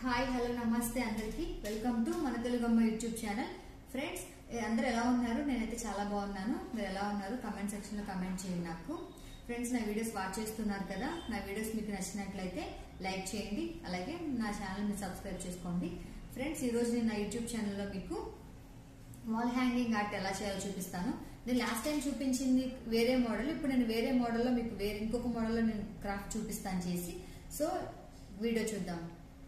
hi hello నమస్తే అందరికి welcome to మన తెలుగమ్మ యూట్యూబ్ ఛానల్ ఫ్రెండ్స్ ఏ, అందరూ ఎలా ఉన్నారు నేనైతే చాలా బాగున్నాను మీరు ఎలా ఉన్నారు కమెంట్ సెక్షన్ లో కమెంట్ చేయండి నాకు ఫ్రెండ్స్ నా వీడియోస్ వాచ్ చేస్తున్నారు కదా నా వీడియోస్ మీకు నచ్చినట్లయితే లైక్ చేయండి అలాగే నా ఛానల్ ని సబ్స్క్రైబ్ చేసుకోండి ఫ్రెండ్స్ ఈ రోజు నేను నా యూట్యూబ్ ఛానల్లో మీకు వాల్ హ్యాంగింగ్ ఆర్ట్ ఎలా చేయాలో చూపిస్తాను నేను లాస్ట్ టైం చూపించింది వేరే మోడల్ ఇప్పుడు నేను వేరే మోడల్లో మీకు వేరే ఇంకొక మోడల్లో నేను క్రాఫ్ట్ చూపిస్తాను చేసి సో వీడియో చూద్దాం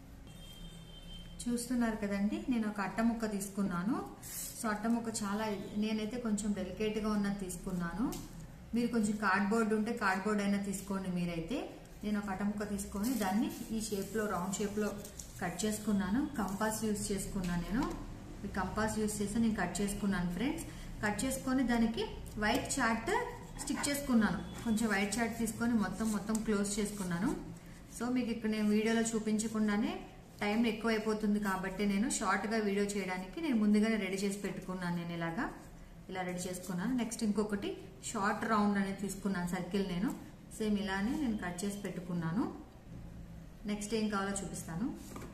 చూస్తున్నారు కదండి నేను ఒక అట్ట ముక్క తీసుకున్నాను సో అట్ట ముక్క చాలా నేనైతే కొంచెం డెలికేట్ గా ఉన్నది తీసుకున్నాను మీరు కొంచెం కార్డ్బోర్డ్ ఉంటే కార్డ్బోర్డ్ అయినా తీసుకోండి మీరైతే నేను ఒక అట్ట ముక్క తీసుకొని దాన్ని ఈ షేప్ లో రౌండ్ షేప్ లో కట్ చేసుకున్నాను కంపాస్ యూస్ చేసుకున్నాను నేను ఈ కంపాస్ యూస్ చేసి నేను కట్ చేసుకున్నాను ఫ్రెండ్స్ కట్ చేసుకొని దానికి వైట్ చార్ట్ స్టిక్ చేసుకున్నాను కొంచెం వైట్ చార్ట్ తీసుకొని మొత్తం మొత్తం క్లోజ్ చేసుకున్నాను సో మీకు ఇక్కడ నేను వీడియోలో చూపించకుండానే టైం ఎక్కువ అయిపోతుంది కాబట్టి నేను షార్ట్ గా వీడియో చేయడానికి నేను ముందుగానే రెడీ చేసి పెట్టుకున్నాను నేను ఇలాగా ఇలా రెడీ చేసుకున్నాను నెక్స్ట్ ఇంకొకటి షార్ట్ రౌండ్ అనేది తీసుకున్నాను సర్కిల్ నేను సేమ్ ఇలానే నేను కట్ చేసి పెట్టుకున్నాను నెక్స్ట్ ఏం కావాలో చూపిస్తాను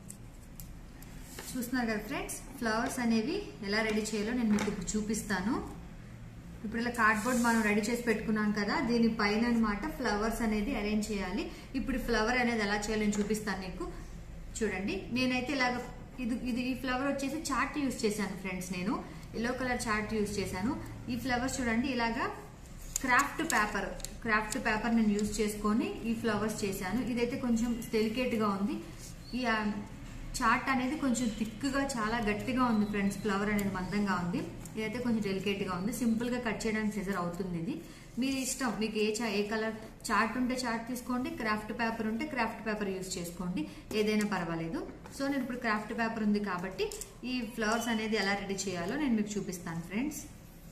చూస్తున్నారు కదా ఫ్రెండ్స్ ఫ్లవర్స్ అనేవి ఎలా రెడీ చేయాలో నేను మీకు ఇప్పుడు చూపిస్తాను ఇప్పుడు ఇలా కార్డ్బోర్డ్ మనం రెడీ చేసి పెట్టుకున్నాం కదా దీని పైన అనమాట ఫ్లవర్స్ అనేది అరేంజ్ చేయాలి ఇప్పుడు ఫ్లవర్ అనేది ఎలా చేయాలో నేను చూపిస్తాను మీకు చూడండి నేనైతే ఇలాగ ఇది ఇది ఈ ఫ్లవర్ వచ్చేసి చార్ట్ యూస్ చేశాను ఫ్రెండ్స్ నేను ఎల్లో కలర్ చార్ట్ యూస్ చేశాను ఈ ఫ్లవర్స్ చూడండి ఇలాగా క్రాఫ్ట్ పేపర్ క్రాఫ్ట్ పేపర్ నేను యూజ్ చేసుకొని ఈ ఫ్లవర్స్ చేశాను ఇదైతే కొంచెం డెలికేట్ గా ఉంది ఈ ఆ, చార్ట్ అనేది కొంచెం థిక్గా చాలా గట్టిగా ఉంది ఫ్రెండ్స్ ఫ్లవర్ అనేది మందంగా ఉంది ఇదైతే కొంచెం డెలికేట్ గా ఉంది సింపుల్ గా కట్ చేయడానికి సిజర్ అవుతుంది ఇది మీ ఇష్టం మీకు ఏ చా ఏ కలర్ చార్ట్ ఉంటే చార్ట్ తీసుకోండి క్రాఫ్ట్ పేపర్ ఉంటే క్రాఫ్ట్ పేపర్ యూస్ చేసుకోండి ఏదైనా పర్వాలేదు సో నేను ఇప్పుడు క్రాఫ్ట్ పేపర్ ఉంది కాబట్టి ఈ ఫ్లవర్స్ అనేది ఎలా రెడీ చేయాలో నేను మీకు చూపిస్తాను ఫ్రెండ్స్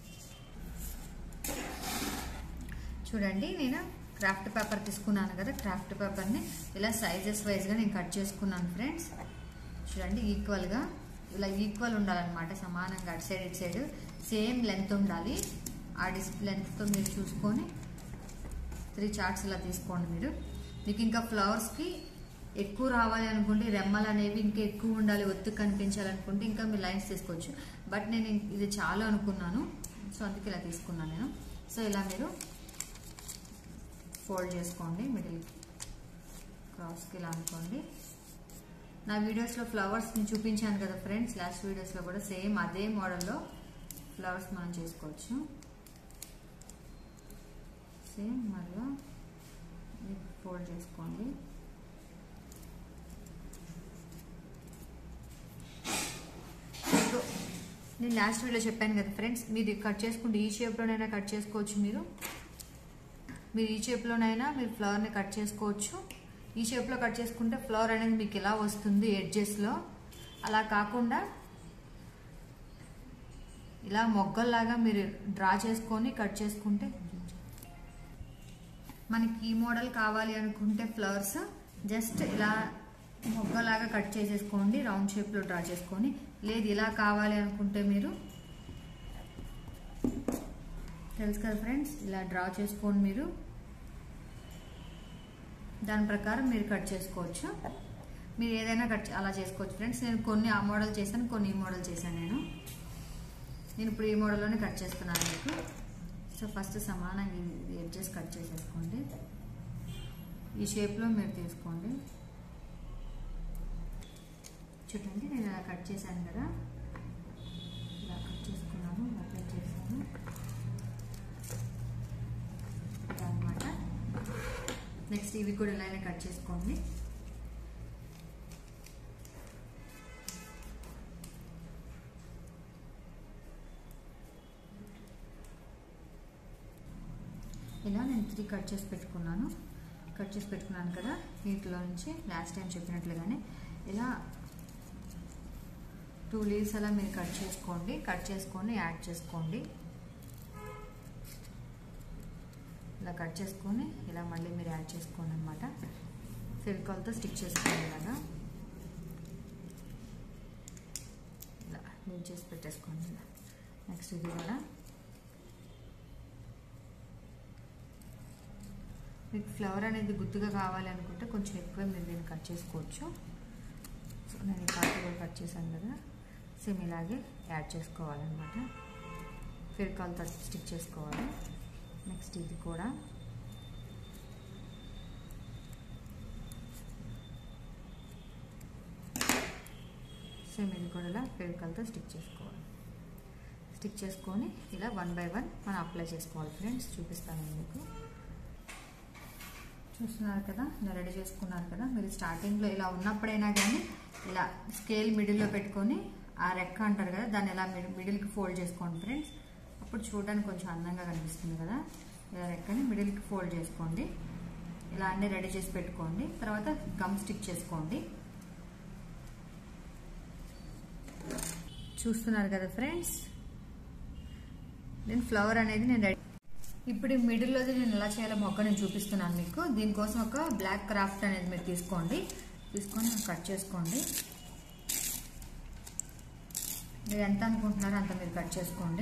చూడండి నేను క్రాఫ్ట్ పేపర్ తీసుకున్నాను కదా క్రాఫ్ట్ పేపర్ని ఇలా సైజెస్ వైజ్గా నేను కట్ చేసుకున్నాను ఫ్రెండ్స్ చూడండి ఈక్వల్గా ఇలా ఈక్వల్ ఉండాలన్నమాట సమానంగా అటు సైడ్ ఇటు సైడ్ సేమ్ లెంత్ ఉండాలి ఆ డిస్ లెంత్తో మీరు చూసుకొని త్రీ చార్ట్స్ ఇలా తీసుకోండి మీరు మీకు ఇంకా ఫ్లవర్స్కి ఎక్కువ రావాలి అనుకుంటే రెమ్మలు అనేవి ఇంకా ఎక్కువ ఉండాలి ఒత్తు కనిపించాలనుకుంటే ఇంకా మీరు లైన్స్ తీసుకోవచ్చు బట్ నేను ఇది చాలా అనుకున్నాను సో అందుకే ఇలా తీసుకున్నాను నేను సో ఇలా మీరు ఫోల్డ్ చేసుకోండి మిడిల్ క్రాస్కి ఇలా అనుకోండి నా వీడియోస్లో ఫ్లవర్స్ నేను చూపించాను కదా ఫ్రెండ్స్ లాస్ట్ వీడియోస్లో కూడా సేమ్ అదే మోడల్లో ఫ్లవర్స్ మనం చేసుకోవచ్చు సేమ్ మళ్ళీ ఫోల్డ్ చేసుకోండి మీకు నేను లాస్ట్ వీడియో చెప్పాను కదా ఫ్రెండ్స్ మీరు కట్ చేసుకుంటే ఈ షేప్లోనైనా కట్ చేసుకోవచ్చు మీరు మీరు ఈ షేప్లోనైనా మీరు ఫ్లవర్ని కట్ చేసుకోవచ్చు ఈ షేప్లో కట్ చేసుకుంటే ఫ్లవర్ అనేది మీకు ఇలా వస్తుంది ఎడ్జెస్లో అలా కాకుండా ఇలా మొగ్గల్లాగా మీరు డ్రా చేసుకొని కట్ చేసుకుంటే మనకి ఈ మోడల్ కావాలి అనుకుంటే ఫ్లవర్స్ జస్ట్ ఇలా మొగ్గలాగా కట్ చేసేసుకోండి రౌండ్ షేప్లో డ్రా చేసుకొని లేదు ఇలా కావాలి అనుకుంటే మీరు తెలుసు కదా ఫ్రెండ్స్ ఇలా డ్రా చేసుకోండి మీరు దాని ప్రకారం మీరు కట్ చేసుకోవచ్చు మీరు ఏదైనా కట్ అలా చేసుకోవచ్చు ఫ్రెండ్స్ నేను కొన్ని ఆ మోడల్ చేశాను కొన్ని ఈ మోడల్ చేశాను నేను నేను ఇప్పుడు ఈ మోడల్లోనే కట్ చేస్తున్నాను మీకు సో ఫస్ట్ సమానంగా ఇది ఎడ్జెస్ కట్ చేసేసుకోండి ఈ షేప్లో మీరు తీసుకోండి చూడండి నేను ఇలా కట్ చేశాను కదా ఇలా కట్ చేసుకున్నాను ఓపెన్ చేశాను ఇలా అనమాట నెక్స్ట్ ఇవి కూడా ఇలానే కట్ చేసుకోండి ఇలా నేను త్రీ కట్ చేసి పెట్టుకున్నాను కట్ చేసి పెట్టుకున్నాను కదా వీటిలో నుంచి లాస్ట్ టైం చెప్పినట్లుగానే ఇలా టూ లీవ్స్ అలా మీరు కట్ చేసుకోండి కట్ చేసుకొని యాడ్ చేసుకోండి ఇలా కట్ చేసుకొని ఇలా మళ్ళీ మీరు యాడ్ చేసుకోండి అనమాట ఫెవికాల్తో స్టిక్ చేసుకోండి ఇలాగా ఇలా నేను చేసి పెట్టేసుకోండి ఇలా నెక్స్ట్ ఇది కూడా మీకు ఫ్లవర్ అనేది గుత్తుగా కావాలి అనుకుంటే కొంచెం ఎక్కువ మీరు దీన్ని కట్ చేసుకోవచ్చు సో నేను ఈ పార్ట్ కూడా కట్ చేశాను కదా సేమ్ ఇలాగే యాడ్ చేసుకోవాలన్నమాట ఫిర్కాలతో స్టిక్ చేసుకోవాలి నెక్స్ట్ ఇది కూడా సేమ్ ఇది కూడా ఇలా ఫెవికాల్తో స్టిక్ చేసుకోవాలి స్టిక్ చేసుకొని ఇలా వన్ బై వన్ మనం అప్లై చేసుకోవాలి ఫ్రెండ్స్ చూపిస్తాను మీకు చూస్తున్నారు కదా ఇలా రెడీ చేసుకున్నారు కదా మీరు స్టార్టింగ్లో ఇలా ఉన్నప్పుడైనా కానీ ఇలా స్కేల్ మిడిల్లో పెట్టుకొని ఆ రెక్క అంటారు కదా దాన్ని ఇలా మిడిల్కి ఫోల్డ్ చేసుకోండి ఫ్రెండ్స్ అప్పుడు చూడడానికి కొంచెం అందంగా కనిపిస్తుంది కదా ఇలా రెక్కని మిడిల్కి ఫోల్డ్ చేసుకోండి ఇలా అన్నీ రెడీ చేసి పెట్టుకోండి తర్వాత గమ్ స్టిక్ చేసుకోండి చూస్తున్నారు కదా ఫ్రెండ్స్ నేను ఫ్లవర్ అనేది నేను రెడీ ఇప్పుడు మిడిల్లోది నేను ఎలా చేయాలో మొక్క నేను చూపిస్తున్నాను మీకు దీనికోసం ఒక బ్లాక్ క్రాఫ్ట్ అనేది మీరు తీసుకోండి తీసుకొని కట్ చేసుకోండి మీరు ఎంత అనుకుంటున్నారో అంత మీరు కట్ చేసుకోండి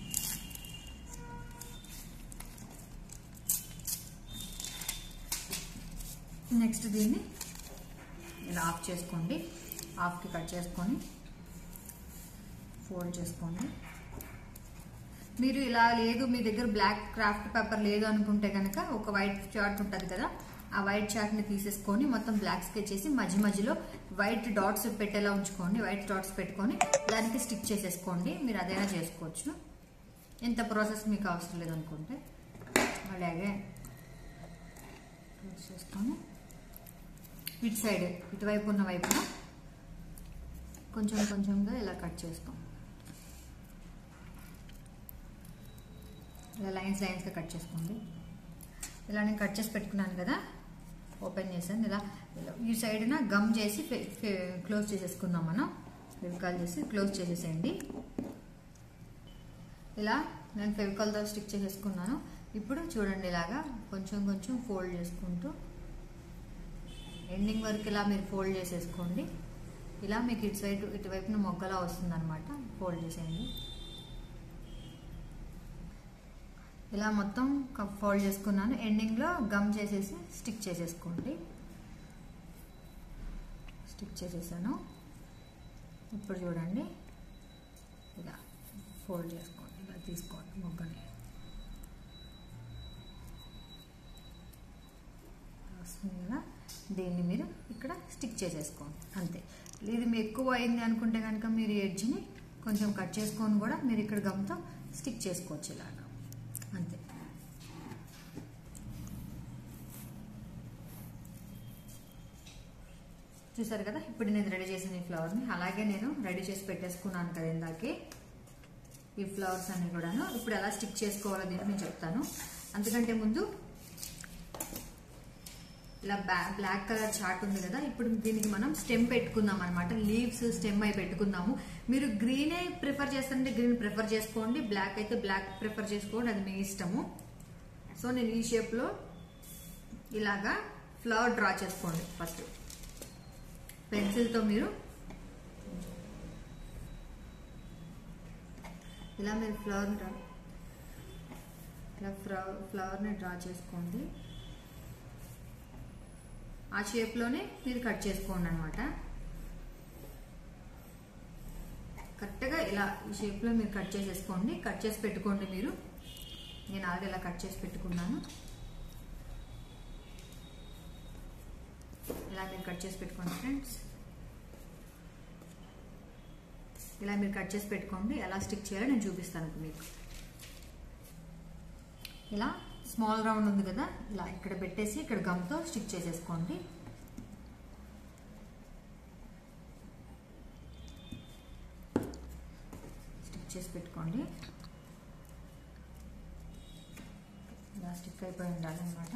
నెక్స్ట్ దీన్ని ఇలా ఆఫ్ చేసుకోండి ఆఫ్కి కట్ చేసుకొని ఫోల్డ్ చేసుకోండి మీరు ఇలా లేదు మీ దగ్గర బ్లాక్ క్రాఫ్ట్ పేపర్ లేదు అనుకుంటే కనుక ఒక వైట్ చార్ట్ ఉంటుంది కదా ఆ వైట్ చార్ట్ని తీసేసుకొని మొత్తం బ్లాక్ స్కెచ్ చేసి మధ్య మధ్యలో వైట్ డాట్స్ పెట్టేలా ఉంచుకోండి వైట్ డాట్స్ పెట్టుకొని దానికి స్టిక్ చేసేసుకోండి మీరు అదైనా చేసుకోవచ్చు ఇంత ప్రాసెస్ మీకు అవసరం లేదనుకుంటే అలాగే క్లోజ్ చేసుకొని ఇటు సైడ్ ఇటువైపు ఉన్న వైపున కొంచెం కొంచెంగా ఇలా కట్ చేసుకోండి ఇలా లైన్స్ లైన్స్గా కట్ చేసుకోండి ఇలా నేను కట్ చేసి పెట్టుకున్నాను కదా ఓపెన్ చేశాను ఇలా ఈ సైడ్న గమ్ చేసి క్లోజ్ చేసేసుకుందాం మనం ఫెవికాల్ చేసి క్లోజ్ చేసేసేయండి ఇలా నేను ఫెవికాల్తో స్టిక్ చేసేసుకున్నాను ఇప్పుడు చూడండి ఇలాగా కొంచెం కొంచెం ఫోల్డ్ చేసుకుంటూ ఎండింగ్ వరకు ఇలా మీరు ఫోల్డ్ చేసేసుకోండి ఇలా మీకు ఇటు సైడ్ ఇటువైపున మొగ్గలా వస్తుందన్నమాట ఫోల్డ్ చేసేయండి ఇలా మొత్తం ఫోల్డ్ చేసుకున్నాను ఎండింగ్లో గమ్ చేసేసి స్టిక్ చేసేసుకోండి స్టిక్ చేసేసాను ఇప్పుడు చూడండి ఇలా ఫోల్డ్ చేసుకోండి ఇలా తీసుకోండి మొగ్గని వస్తుంది కదా దీన్ని మీరు ఇక్కడ స్టిక్ చేసేసుకోండి అంతే ఇది మీ ఎక్కువ అయింది అనుకుంటే కనుక మీరు ఎడ్జ్ని కొంచెం కట్ చేసుకొని కూడా మీరు ఇక్కడ గమ్తో స్టిక్ చేసుకోవచ్చు ఇలాగా అంతే చూసారు కదా ఇప్పుడు నేను రెడీ చేసిన ఈ ఫ్లవర్ని అలాగే నేను రెడీ చేసి పెట్టేసుకున్నాను కదా ఇందాకే ఈ ఫ్లవర్స్ అన్ని కూడాను ఇప్పుడు ఎలా స్టిక్ చేసుకోవాలో దీన్ని నేను చెప్తాను అంతకంటే ముందు ఇలా బ్లాక్ కలర్ చార్ట్ ఉంది కదా ఇప్పుడు దీనికి మనం స్టెమ్ పెట్టుకుందాం అనమాట లీవ్స్ స్టెమ్ అయి పెట్టుకుందాము మీరు గ్రీనే ప్రిఫర్ చేస్తారంటే గ్రీన్ ప్రిఫర్ చేసుకోండి బ్లాక్ అయితే బ్లాక్ ప్రిఫర్ చేసుకోండి అది మీ ఇష్టము సో నేను ఈ షేప్లో ఇలాగా ఫ్లవర్ డ్రా చేసుకోండి ఫస్ట్ పెన్సిల్తో మీరు ఇలా మీరు ఫ్లవర్ డ్రా ఇలా ఫ్లవర్ని డ్రా చేసుకోండి ఆ షేప్లోనే మీరు కట్ చేసుకోండి అనమాట కరెక్ట్గా ఇలా ఈ షేప్లో మీరు కట్ చేసేసుకోండి కట్ చేసి పెట్టుకోండి మీరు నేను ఆల్రెడీ ఇలా కట్ చేసి పెట్టుకున్నాను ఇలా మీరు కట్ చేసి పెట్టుకోండి ఫ్రెండ్స్ ఇలా మీరు కట్ చేసి పెట్టుకోండి ఎలా స్టిక్ చేయాలో నేను చూపిస్తాను మీకు ఇలా స్మాల్ రౌండ్ ఉంది కదా ఇలా ఇక్కడ పెట్టేసి ఇక్కడ గమ్తో స్టిక్ చేసేసుకోండి స్టిక్ చేసి పెట్టుకోండి ఇలా స్టిక్ అయిపోయి ఉండాలన్నమాట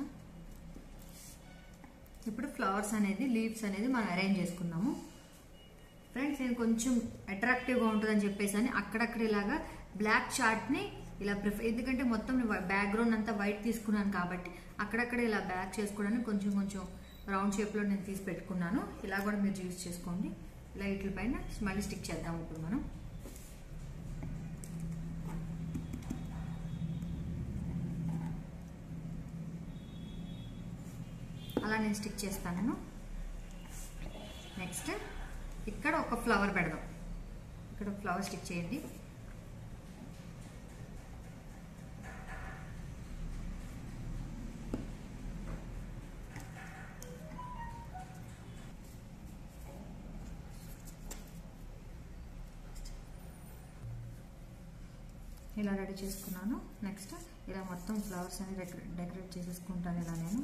ఇప్పుడు ఫ్లవర్స్ అనేది లీవ్స్ అనేది మనం అరేంజ్ చేసుకున్నాము ఫ్రెండ్స్ నేను కొంచెం అట్రాక్టివ్గా ఉంటుందని చెప్పేసి అని అక్కడక్కడ ఇలాగా బ్లాక్ చార్ట్ని ఇలా ప్రిఫర్ ఎందుకంటే మొత్తం బ్యాక్గ్రౌండ్ అంతా వైట్ తీసుకున్నాను కాబట్టి అక్కడక్కడ ఇలా బ్యాక్ చేసుకోవడానికి కొంచెం కొంచెం రౌండ్ షేప్లో నేను తీసి పెట్టుకున్నాను ఇలా కూడా మీరు యూజ్ చేసుకోండి ఇలా వీటి పైన మళ్ళీ స్టిక్ చేద్దాం ఇప్పుడు మనం అలా నేను స్టిక్ చేస్తాను నెక్స్ట్ ఇక్కడ ఒక ఫ్లవర్ పెడదాం ఇక్కడ ఒక ఫ్లవర్ స్టిక్ చేయండి ఇలా రెడీ చేసుకున్నాను నెక్స్ట్ ఇలా మొత్తం ఫ్లవర్స్ అని డెకరేట్ చేసేసుకుంటాను ఇలా నేను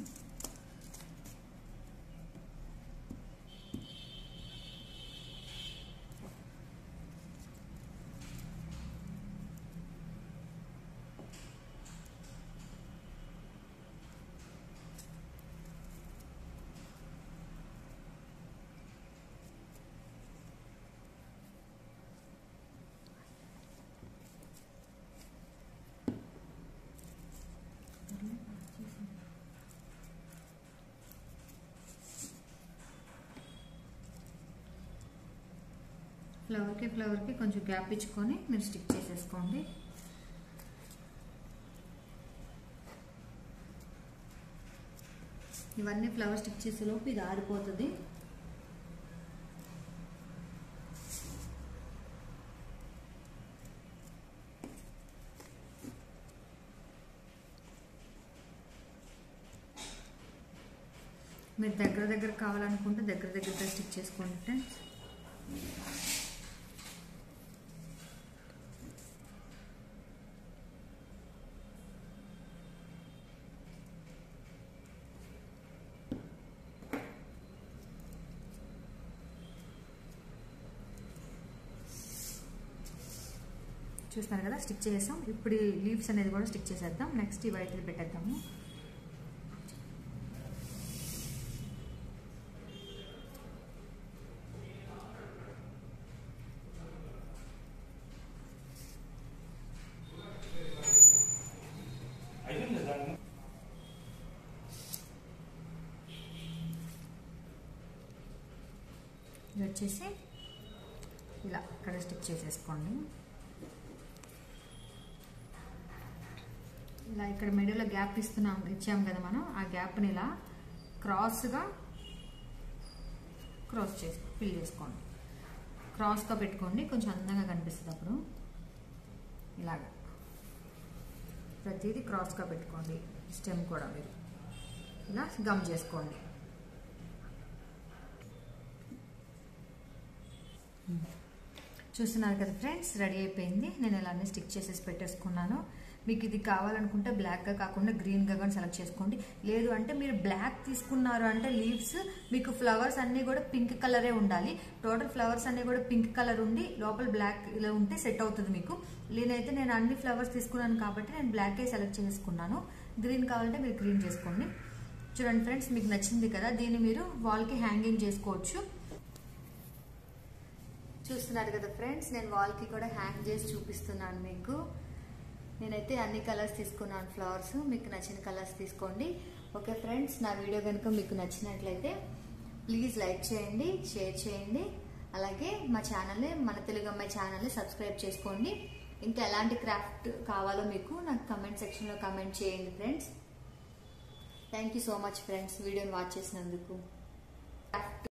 ఫ్లవర్కి ఫ్లవర్కి కొంచెం గ్యాప్ ఇచ్చుకొని మీరు స్టిక్ చేసేసుకోండి ఇవన్నీ ఫ్లవర్ స్టిక్ చేసేలోపు ఇది ఆరిపోతుంది మీరు దగ్గర దగ్గర కావాలనుకుంటే దగ్గర దగ్గర స్టిక్ చేసుకోండి ఫ్రెండ్స్ చూస్తున్నారు కదా స్టిక్ చేసాం ఇప్పుడు ఈ లీవ్స్ అనేది కూడా స్టిక్ చేసేద్దాం నెక్స్ట్ ఈ వైట్ పెట్టేద్దాము ఇది వచ్చేసి ఇలా ఇక్కడ స్టిక్ చేసేసుకోండి ఇలా ఇక్కడ మిడిల్లో గ్యాప్ ఇస్తున్నాం ఇచ్చాం కదా మనం ఆ గ్యాప్ని ఇలా క్రాస్గా క్రాస్ చేసి ఫిల్ చేసుకోండి క్రాస్గా పెట్టుకోండి కొంచెం అందంగా కనిపిస్తుంది అప్పుడు ఇలాగ ప్రతిదీ క్రాస్గా పెట్టుకోండి స్టెమ్ కూడా మీరు ఇలా గమ్ చేసుకోండి చూస్తున్నారు కదా ఫ్రెండ్స్ రెడీ అయిపోయింది నేను ఇలా అన్ని స్టిక్ చేసేసి పెట్టేసుకున్నాను మీకు ఇది కావాలనుకుంటే బ్లాక్గా కాకుండా గ్రీన్గా కానీ సెలెక్ట్ చేసుకోండి లేదు అంటే మీరు బ్లాక్ తీసుకున్నారు అంటే లీవ్స్ మీకు ఫ్లవర్స్ అన్నీ కూడా పింక్ కలరే ఉండాలి టోటల్ ఫ్లవర్స్ అన్నీ కూడా పింక్ కలర్ ఉండి లోపల బ్లాక్ ఇలా ఉంటే సెట్ అవుతుంది మీకు నేనైతే నేను అన్ని ఫ్లవర్స్ తీసుకున్నాను కాబట్టి నేను బ్లాకే సెలెక్ట్ చేసుకున్నాను గ్రీన్ కావాలంటే మీరు గ్రీన్ చేసుకోండి చూడండి ఫ్రెండ్స్ మీకు నచ్చింది కదా దీన్ని మీరు వాల్కి హ్యాంగింగ్ చేసుకోవచ్చు చూస్తున్నారు కదా ఫ్రెండ్స్ నేను వాల్కి కూడా హ్యాంగ్ చేసి చూపిస్తున్నాను మీకు నేనైతే అన్ని కలర్స్ తీసుకున్నాను ఫ్లవర్స్ మీకు నచ్చిన కలర్స్ తీసుకోండి ఓకే ఫ్రెండ్స్ నా వీడియో కనుక మీకు నచ్చినట్లయితే ప్లీజ్ లైక్ చేయండి షేర్ చేయండి అలాగే మా ఛానల్ని మన తెలుగు అమ్మాయి ఛానల్ని సబ్స్క్రైబ్ చేసుకోండి ఇంకా ఎలాంటి క్రాఫ్ట్ కావాలో మీకు నాకు కమెంట్ సెక్షన్లో కమెంట్ చేయండి friends thank you so much friends వీడియోని వాచ్ చేసినందుకు క్రాఫ్ట్